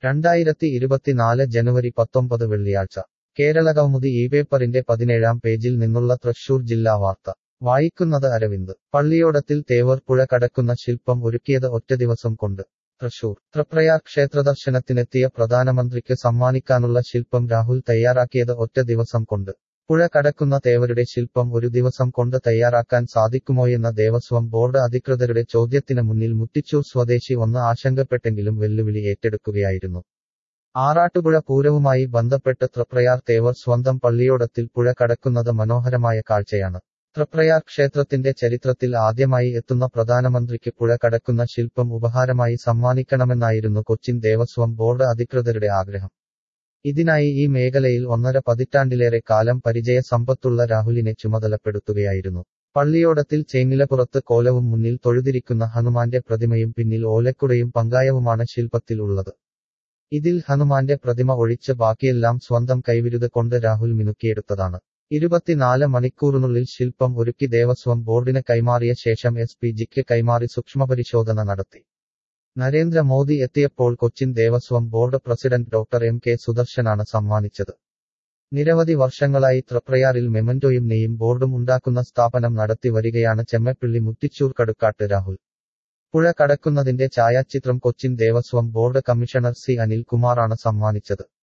രണ്ടായിരത്തി ഇരുപത്തിനാല് ജനുവരി പത്തൊമ്പത് വെള്ളിയാഴ്ച കേരളകൗമുദി ഈ പേപ്പറിന്റെ പതിനേഴാം പേജിൽ നിന്നുള്ള തൃശൂർ ജില്ലാ വാർത്ത വായിക്കുന്നത് അരവിന്ദ് പള്ളിയോടത്തിൽ തേവർ പുഴ കടക്കുന്ന ശില്പം ഒരുക്കിയത് ഒറ്റ ദിവസം കൊണ്ട് തൃശൂർ തൃപ്രയാർ ക്ഷേത്രദർശനത്തിനെത്തിയ പ്രധാനമന്ത്രിക്ക് സമ്മാനിക്കാനുള്ള ശില്പം രാഹുൽ തയ്യാറാക്കിയത് ഒറ്റ ദിവസം കൊണ്ട് പുഴ കടക്കുന്ന തേവരുടെ ശില്പം ഒരു ദിവസം കൊണ്ട് തയ്യാറാക്കാൻ സാധിക്കുമോയെന്ന ദേവസ്വം ബോർഡ് അധികൃതരുടെ ചോദ്യത്തിന് മുന്നിൽ മുത്തിച്ചൂർ സ്വദേശി ഒന്ന് ആശങ്കപ്പെട്ടെങ്കിലും വെല്ലുവിളി ഏറ്റെടുക്കുകയായിരുന്നു ആറാട്ടുപുഴ പൂരവുമായി ബന്ധപ്പെട്ട് തൃപ്രയാർ തേവർ സ്വന്തം പള്ളിയോടത്തിൽ പുഴ കടക്കുന്നത് മനോഹരമായ കാഴ്ചയാണ് തൃപ്രയാർ ക്ഷേത്രത്തിന്റെ ചരിത്രത്തിൽ ആദ്യമായി എത്തുന്ന പ്രധാനമന്ത്രിക്ക് പുഴ കടക്കുന്ന ശില്പം ഉപഹാരമായി സമ്മാനിക്കണമെന്നായിരുന്നു കൊച്ചിൻ ദേവസ്വം ബോർഡ് അധികൃതരുടെ ആഗ്രഹം ഇതിനായി ഈ മേഖലയിൽ ഒന്നര പതിറ്റാണ്ടിലേറെ കാലം പരിചയ സമ്പത്തുള്ള രാഹുലിനെ ചുമതലപ്പെടുത്തുകയായിരുന്നു പള്ളിയോടത്തിൽ ചേങ്ങിലപ്പുറത്ത് കോലവും മുന്നിൽ തൊഴുതിരിക്കുന്ന ഹനുമാന്റെ പ്രതിമയും പിന്നിൽ ഓലക്കുടയും പങ്കായവുമാണ് ശില്പത്തിൽ ഉള്ളത് ഇതിൽ ഹനുമാന്റെ പ്രതിമ ഒഴിച്ച് ബാക്കിയെല്ലാം സ്വന്തം കൈവിരുത് കൊണ്ട് രാഹുൽ മിനുക്കിയെടുത്തതാണ് ഇരുപത്തിനാല് മണിക്കൂറിനുള്ളിൽ ശില്പം ഒരുക്കി ദേവസ്വം ബോർഡിന് കൈമാറിയ ശേഷം എസ് പി ജിക്ക് കൈമാറി സൂക്ഷ്മപരിശോധന നടത്തി നരേന്ദ്രമോദി എത്തിയപ്പോൾ Cochin Devaswom board president doctor M K സുദർശനാണ് സമ്മാനിച്ചത് നിരവധി വർഷങ്ങളായി തൃപ്രയാറിൽ മെമന്റോയും നെയ്യും ബോർഡും ഉണ്ടാക്കുന്ന സ്ഥാപനം നടത്തി വരികയാണ് ചെമ്മപ്പിള്ളി മുത്തിച്ചൂർ കടുക്കാട്ട് രാഹുൽ പുഴ കടക്കുന്നതിന്റെ ഛായാചിത്രം Cochin Devaswom board commissioner C Anil കുമാറാണ് സമ്മാനിച്ചത്